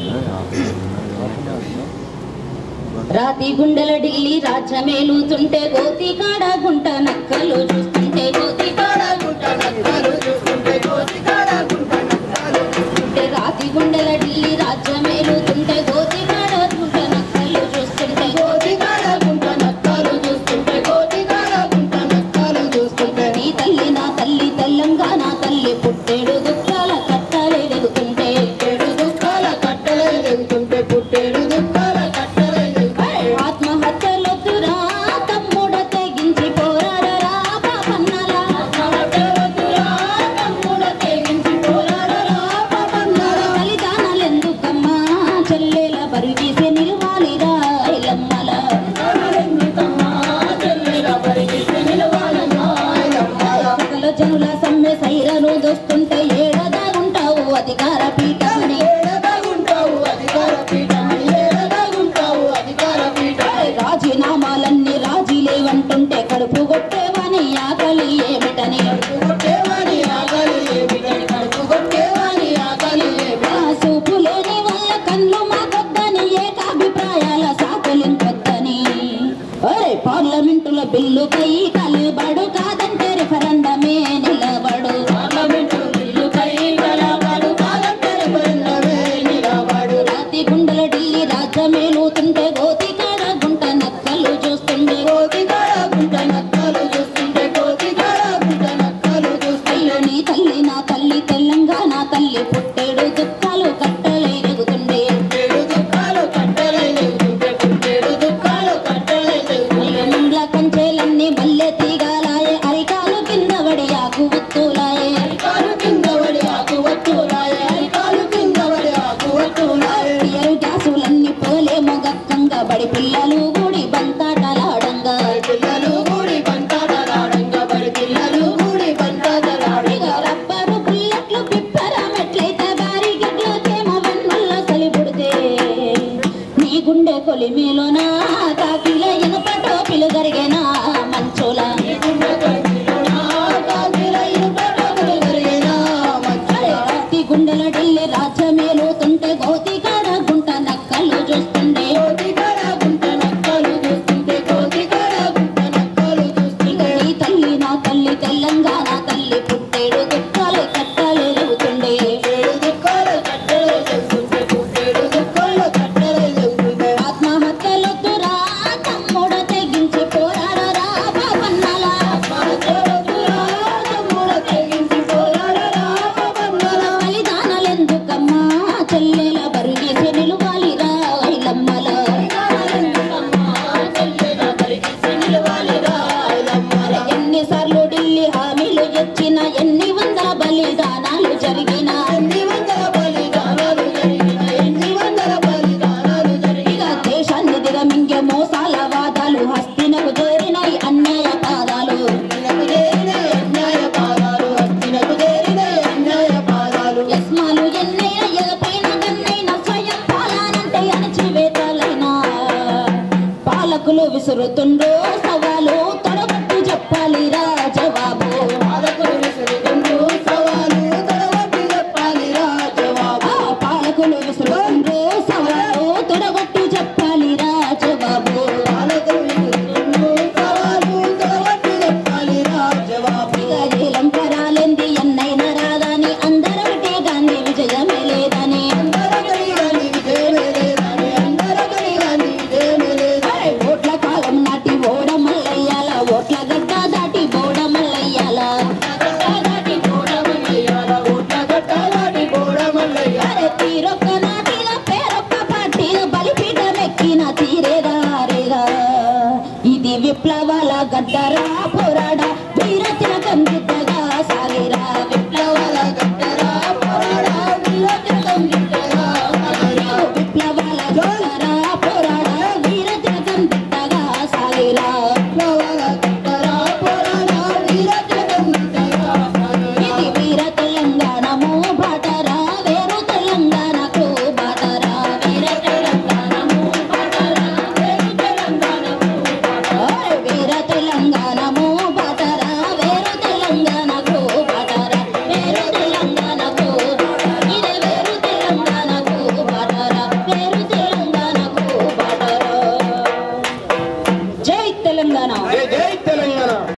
రాతి గుండెల ఢిల్లీ రాజ్యమేలుతుంటే గోతి కాడ గుంట నక్కలు చూస్తుంటే గోతి కాడ గుంట నక్కలు చూస్తుంటే గోతి కాడ గుంట నక్కలు చూస్తుంటే రాతి గుండెల ఢిల్లీ రాజ్యమేలుతుంటే గోతి కాడ గుంట నక్కలు చూస్తుంటే గోతి కాడ గుంట నక్కలు చూస్తుంటే గోతి కాడ గుంట నక్కలు చూస్తుంటే నీ తల్లి నా తల్లి తెలంగాణ తల్లి పుట్టేడు దుఃఖాల కట్టలే ఎదుగుతుంటే పుట్టేడు దుఃఖాల కట్టలే ఎదుగుతుంటే పుట్టేడు దుఃఖాల కట్టలే ఆత్మహత్యలొద్దురా తమ్ముడ తెగించి పోరాడరా పాపన్నలా ఆత్మహత్యలొద్దురా తమ్ముడ తెగించి పోరాడరా పాపన్నలా బలిదానాలెందుకమ్మా చెల్లెల బరిగీసి నిలవాలిరా ఐలమ్మల సకల జనుల సమ్మె సైరను దోస్తుంటే ఏడదాగుంటావు అధికార పీఠమని ఏడదాగుంటావు అధికార పీఠమని ఏడదాగుంటావు అధికార పీఠమని రాజీనామాలన్నీ రాజీ లేవంటుంటే కడుపు కొట్టేవాని ఆకలి ఏమిటని కడుపు కొట్టేవాని ఆకలి ఏమిటని కడుపు కొట్టేవాని ఆకలి ఏమిటని సూపు లేని వాళ్ళ కళ్ళు మాకొద్దని ఏకాభిప్రాయాల సాకులింకొద్దని ఒరే పార్లమెంటుల బిల్లుపై కలబడు కాదంటే రిఫరెండమే నిలబడు పార్లమెంటు బిల్లుపై కలబడు కాదంటే రిఫరెండమే నిలబడు రాతి గుండెల ఢిల్లీ రాజ్యమేలుతుంటే గోతి కాడ గుంట నక్కలు చూస్తుండే గోతి కాడ గుంట నక్కలు చూస్తుండే గోతి కాడ గుంట నక్కలు చూస్తుండే నీ తల్లి నా తల్లి తెలంగాణ తల్లి పుట్టేడు దుఃఖాలు కట్టలై ఎగుతుండే పుట్టేడు దుఃఖాలు కట్టలై ఎగుతుండే పుట్టేడు దుఃఖాలు కట్టలై ఎగుతుండే ముండ్ల కంచెలన్నీ మల్లె తీగాలాయే అరికాలు కింద వడి ఆకు వత్తులాయే అరికాలు కింద వడి ఆకు వత్తులాయే అరికాలు కింద వడి ఆకు వత్తులాయే ఎరు గ్యాసులన్నీ పోలే మొగక్కంగా బడి పిల్లలు గుడి బంతాటలాడంగా పిల్లలు గుడి బంతాటలాడంగా బడి పిల్లలు గుడి బంతాటలాడంగా రబ్బరు బుల్లెట్లు పిప్పరా మెట్లయితే భారీ గడ్లు తేమ వెన్నుల్లో సలిపుడితే నీ గుండె కొలిమేలోనా కాకిల ఇనుప టోపిలు జరిగేనా మంచుల రాతి గుండెల ఢిల్లీ రాజ్యమేలుతుంటే గోతి కాడ గుంట నక్కలు చూస్తుండే గోతి కాడ గుంట నక్కలు చూస్తుంటే గోతి కాడ గుంట నక్కలు చూస్తుంటే నీ తల్లి నా తల్లి తెలంగాణ తల్లి పుట్టేడు దుఃఖాలు కట్టాలి రేగుతుండే ఆత్మహత్యలొద్దురా తమ్ముడ తెగించి పోరాడరా పాపన్నలా బలిదానాలెందుకమ్మా చెల్లెల బరుగేసి నిలువాలిరా ఐలమ్మల ఎన్నిసార్లు ఢిల్లీ హామీలు ఇచ్చిన ఎన్ని వందల బలిదానాలు జరిగిన ఎన్ని వందల బలిదానాలు జరిగిన ఎన్ని వందల బలిదానాలు జరిగిన దేశాన్ని దిగమింగే మోసాల వాదాలు హస్తినకు చేరినాయి అన్యాయ పాదాలు యస్మాలు ఎన్నైనా ఎగపైన గన్నైనా స్వయం పాలనంటే అణచివేతలైనా పాలకులు విసురుతుండ్రు సవాలు తొడగొట్టు చెప్పాలిరా జవాబు పాలకులు విసురుతుండ్రు సవాలు తొడగొట్టు చెప్పాలిరా జవాబు పాలకులు విసురుతుండ్రు సవాలు తొడగొట్టు చెప్పాలిరా జవాబు పాలకులు విసురుతుండ్రు సవాలు తొడగొట్టు చెప్పాలిరా జవాబు ఏలం పరాలెంది ఎన్నైనా రాదని అందరొకటే గాంధీ విజయమే లేదని అందరొకటి గాంధీ విజయమే లేదని అందరొకటి గాంధీ విజయమే లేదని ఓట్ల కాలం నాటి తెలంగాణ జై జై తెలంగాణ